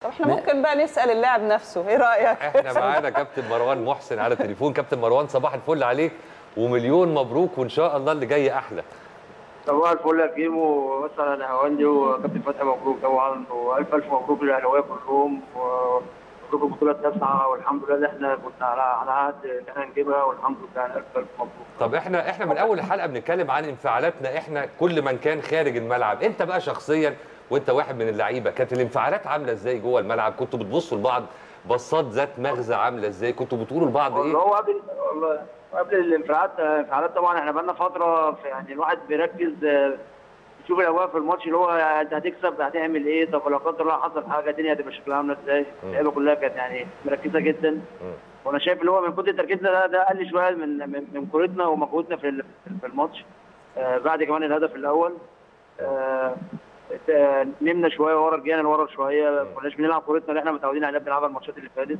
طب احنا ممكن بقى نسال اللاعب نفسه ايه رايك احنا معانا كابتن مروان محسن على التليفون كابتن مروان صباح الفل عليك ومليون مبروك وان شاء الله اللي جاي احلى صباح الفل يا كيمو بس على الهواندي وكابتن فتحي مبروك طبعا والف الف مبروك للاهلاويه كلهم ومبروك البطوله التاسعه والحمد لله اللي احنا كنا على على عهد ان احنا نجيبها والحمد لله الف الف مبروك طب احنا احنا من اول الحلقه بنتكلم عن انفعالاتنا احنا كل من كان خارج الملعب انت بقى شخصيا وانت واحد من اللعيبه كانت الانفعالات عامله ازاي جوه الملعب كنتوا بتبصوا لبعض بصات ذات مغزى عامله ازاي كنتوا بتقولوا لبعض والله ايه هو قبل والله قبل الانفعالات الانفعالات طبعا احنا بقالنا فتره في يعني الواحد بيركز آه، يشوف الاجواء في الماتش اللي هو انت هتكسب هتعمل ايه طب لو قدر الله حصل حاجه الدنيا هتبقى شكلها عامله ازاي اللعيبه كلها كانت يعني مركزه جدا وانا شايف اللي هو من كتر تركيزنا ده ده قل شويه من من, من كورتنا ومجهودنا في ال- في الماتش آه بعد كمان الهدف الاول آه آه، نمنا شويه ورا رجعنا لورا شويه ما كناش بنلعب كورتنا اللي احنا متعودين عليها بنلعبها الماتشات اللي فاتت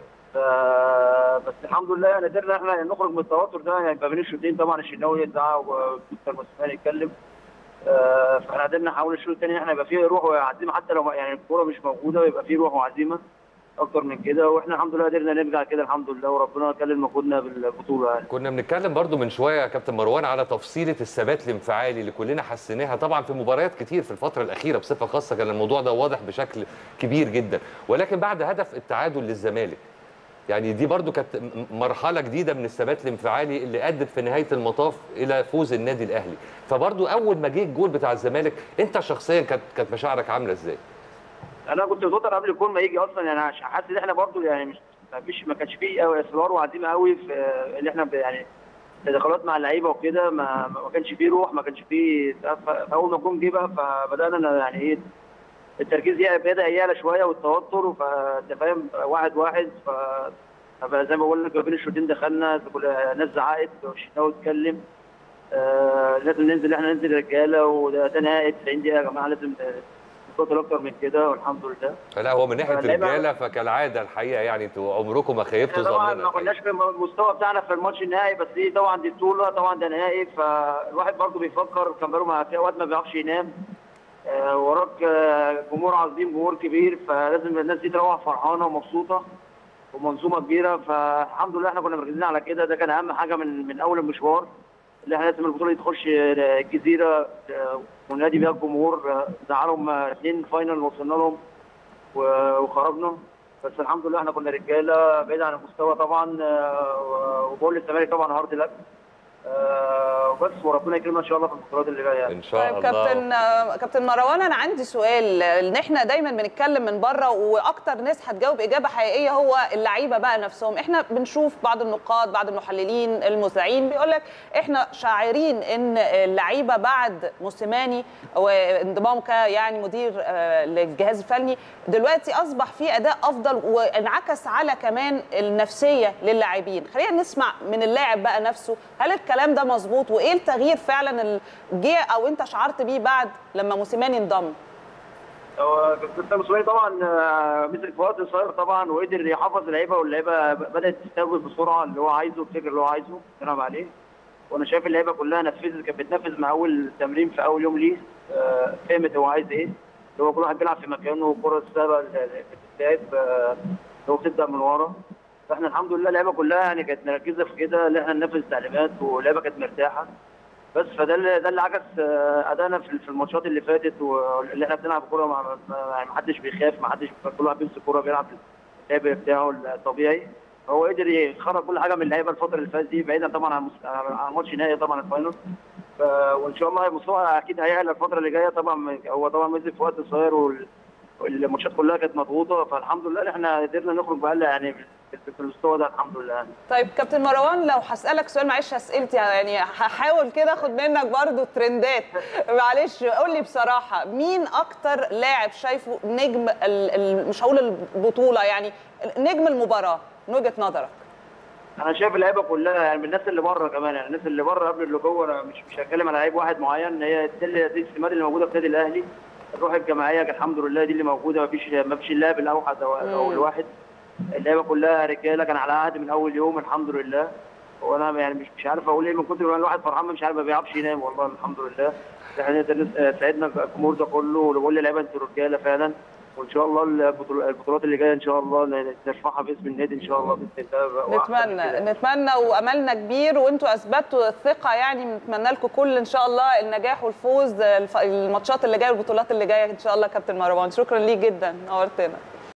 ف- بس الحمد لله يعني قدرنا احنا نخرج من التوتر ده يعني ما بين الشوطين طبعا الشناوي يزعق ومستر موسيماني يتكلم آه، فاحنا قدرنا نحاول الشوط الثاني احنا يبقى فيه روح وعزيمه حتى لو يعني الكوره مش موجوده ويبقى فيه روح وعزيمه اكتر من كده واحنا الحمد لله قدرنا نرجع كده الحمد لله وربنا كلل مجهودنا بالبطوله يعني كنا بنتكلم برضو من شويه يا كابتن مروان على تفصيله الثبات الانفعالي اللي كلنا حسيناها طبعا في مباريات كتير في الفتره الاخيره بصفه خاصه كان الموضوع ده واضح بشكل كبير جدا ولكن بعد هدف التعادل للزمالك يعني دي برضو كانت م- مرحله جديده من الثبات الانفعالي اللي ادت في نهايه المطاف الى فوز النادي الاهلي فبرضو اول ما جه الجول بتاع الزمالك انت شخصيا كانت كانت مشاعرك عامله ازاي انا كنت متوتر قبل الجول ما يجي اصلا يعني عشان حاسس ان احنا برضو يعني مش ما فيش ما كانش فيه قوي اصرار وعزيمه قوي في اللي احنا ب- يعني تدخلات مع اللعيبه وكده ما ما كانش فيه روح ما كانش فيه فاول ما الجون جه بقى فبدانا ن- يعني ايه التركيز يع- بدا يعلى شويه والتوتر فانت فاهم واحد واحد ف فبقى زي ما بقول لك ما بين الشوطين دخلنا كل- ناس زعقت والشناوي اتكلم آه لازم ننزل احنا ننزل رجاله وده ده نهائي 90 دقيقه يا جماعه لازم نقاتل اكتر من كده والحمد لله لا هو من ناحيه اللعيبة- رجاله فكالعاده الحقيقه يعني انتوا عمركم ما خيبتوا احنا طبعا ظننا ما الحقيقة. كناش في المستوى بتاعنا في الماتش النهائي بس دي طبعا دي بطوله طبعا ده نهائي فالواحد برضه بيفكر كان بقاله ما في اوقات ما بيعرفش ينام آه، وراك آه، جمهور عظيم جمهور كبير فلازم الناس دي تروح فرحانه ومبسوطه ومنظومه كبيره فالحمد لله احنا كنا مركزين على كده ده كان اهم حاجه من من اول المشوار اللي احنا لازم البطوله دي تخش آه، الجزيره آه، وننادي بيها الجمهور آه، زعلهم آه، اثنين فاينل وصلنا لهم و- وخرجنا بس الحمد لله احنا كنا رجاله بعيد عن المستوى طبعا آه، وبقول للزمالك طبعا هارد لك آه، وبس وربنا يكرمنا ان شاء الله في البطولات اللي جايه ان شاء طيب الله كابتن آه، كابتن مروان انا عندي سؤال ان احنا دايما بنتكلم من بره واكتر ناس هتجاوب اجابه حقيقيه هو اللعيبه بقى نفسهم احنا بنشوف بعض النقاد بعض المحللين المذيعين بيقول لك احنا شاعرين ان اللعيبه بعد موسيماني وانضمامه ك يعني مدير آه، للجهاز الفني دلوقتي اصبح في اداء افضل وانعكس على كمان النفسيه للاعبين خلينا نسمع من اللاعب بقى نفسه هل الكلام ده مظبوط وايه التغيير فعلا اللي جه او انت شعرت بيه بعد لما موسيماني انضم هو كابتن موسيماني طبعا آه، مسك في وقت قصير طبعا وقدر يحافظ اللعيبه واللعيبه بدات تستوعب بسرعه اللي هو عايزه الفكر اللي هو عايزه نلعب عليه وانا شايف اللعيبه كلها نفذت كانت بتنفذ مع اول تمرين في اول يوم ليه آه، فهمت هو عايز ايه اللي هو كل واحد بيلعب في مكانه والكره السهله اللي بتتلعب آه، اللي هو بتبدا من ورا فاحنا الحمد لله اللعيبه كلها يعني كانت مركزه في كده اللي احنا ننفذ التعليمات واللعيبه كانت مرتاحه بس فده اللي ده اللي عكس آه، ادائنا في في الماتشات اللي فاتت واللي احنا بنلعب كوره مع مع- يعني ما حدش بيخاف ما حدش كل واحد بيمسك كوره بيلعب اللعب بتاعه الطبيعي هو قدر يخرج كل حاجه من اللعيبه الفتره اللي فاتت دي بعيدا طبعا عن مس- عن ماتش نهائي طبعا الفاينل ف- وان شاء الله مستوى اكيد هيعلى الفتره اللي جايه طبعا هو طبعا نزل في وقت قصير وال- والماتشات كلها كانت مضغوطه فالحمد لله إن احنا قدرنا نخرج بقى يعني في في المستوى ده الحمد لله يعني. طيب كابتن مروان لو هسألك سؤال معلش اسئلتي يعني هحاول كده اخد منك برضو ترندات معلش قول لي بصراحة مين أكتر لاعب شايفه نجم ال- ال- مش هقول البطولة يعني نجم المباراة من وجهة نظرك انا شايف اللعيبه كلها يعني من الناس اللي بره كمان يعني الناس اللي بره قبل اللي جوه انا مش مش هتكلم على لعيب واحد معين هي دي اللي- دي السمات اللي موجوده في النادي الاهلي الروح الجماعيه كانت الحمد لله دي اللي موجوده ما فيش ما فيش اللاعب الاوحد او او الواحد اللعيبه كلها رجاله كان على عهد من اول يوم الحمد لله وانا يعني مش مش عارف اقول ايه من كتر ما الواحد فرحان مش عارف ما بيعرفش ينام والله الحمد لله احنا نقدر نس- ساعدنا الجمهور ده كله وبقول للعيبه انتوا رجاله فعلا وان شاء الله البطول- البطولات اللي جايه ان شاء الله نرفعها باسم النادي ان شاء الله باذن الله وأحسن من نتمنى كده. نتمنى واملنا كبير وانتوا اثبتوا الثقه يعني بنتمنى لكم كل ان شاء الله النجاح والفوز الف- الماتشات اللي جايه والبطولات اللي جايه ان شاء الله كابتن مروان شكرا ليك جدا نورتنا